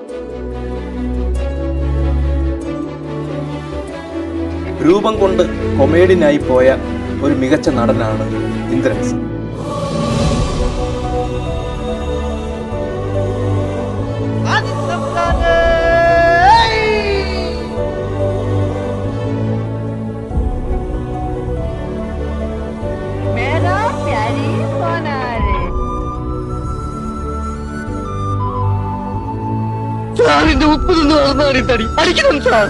രൂപം കൊണ്ട് കൊമേഡിയനായി പോയ ഒരു മികച്ച നടനാണ് ഇന്ദ്രൻസ് मेरा प्यारी सोना रे സാറിന്റെ ഉപ്പ് നിന്ന് വളർന്നാണ് ഈ തടി അടിക്കണം സാർ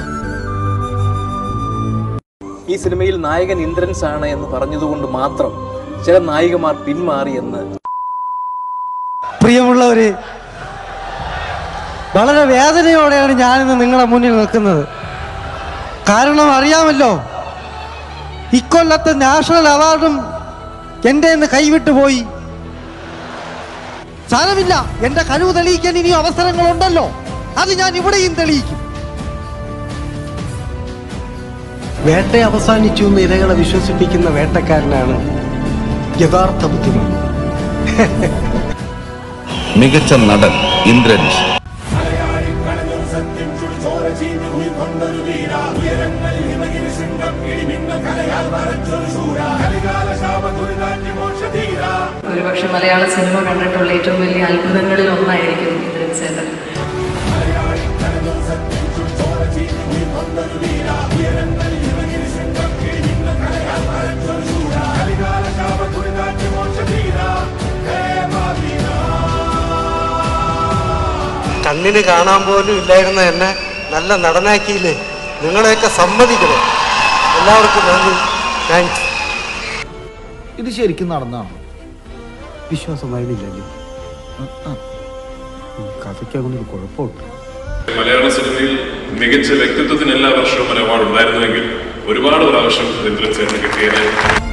ഈ സിനിമയിൽ നായകൻ ഇന്ദ്രൻസ് ആണ് എന്ന് പറഞ്ഞതുകൊണ്ട് മാത്രം ചില നായികമാർ പിന്മാറി എന്ന് പ്രിയമുള്ളവരെ വളരെ വേദനയോടെയാണ് ഞാനിന്ന് നിങ്ങളുടെ മുന്നിൽ നിൽക്കുന്നത് കാരണം അറിയാമല്ലോ ഇക്കൊല്ലത്തെ നാഷണൽ അവാർഡും എൻ്റെ നിന്ന് കൈവിട്ടു പോയി സാരമില്ല എൻ്റെ കഴിവ് തെളിയിക്കാൻ ഇനിയും അവസരങ്ങളുണ്ടല്ലോ അത് ഞാൻ ഇവിടെയും തെളിയിക്കും വേട്ട അവസാനിച്ചു എന്ന് ഇരകളെ വിശ്വസിപ്പിക്കുന്ന വേട്ടക്കാരനാണ് യഥാർത്ഥ ബുദ്ധിമാൻ മികച്ച നടൻ ഇന്ദ്രൻസ് ഒരുപക്ഷെ മലയാള സിനിമ കണ്ടിട്ടുള്ള ഏറ്റവും വലിയ അത്ഭുതങ്ങളിൽ ഒന്നായിരിക്കും ഇന്ദ്രൻ സേനൻ കണ്ണിന് കാണാൻ പോലും ഇല്ലായിരുന്ന എന്നെ നല്ല നടനാക്കിയില്ലേ നിങ്ങളെയൊക്കെ സമ്മതിക്കണം എല്ലാവർക്കും നന്ദി താങ്ക്സ് ഇത് ശരിക്കും നടന്നാണ് വിശ്വാസമായിരുന്നില്ലല്ലോ കഥയ്ക്ക് അങ്ങനെ ഒരു കുഴപ്പമുണ്ട് മലയാള സിനിമയിൽ മികച്ച വ്യക്തിത്വത്തിന് എല്ലാ വർഷവും ഒരു അവാർഡ് ഉണ്ടായിരുന്നുവെങ്കിൽ ഒരുപാട് പ്രാവശ്യം ഇന്ദ്രൻ സേന കിട്ടിയത്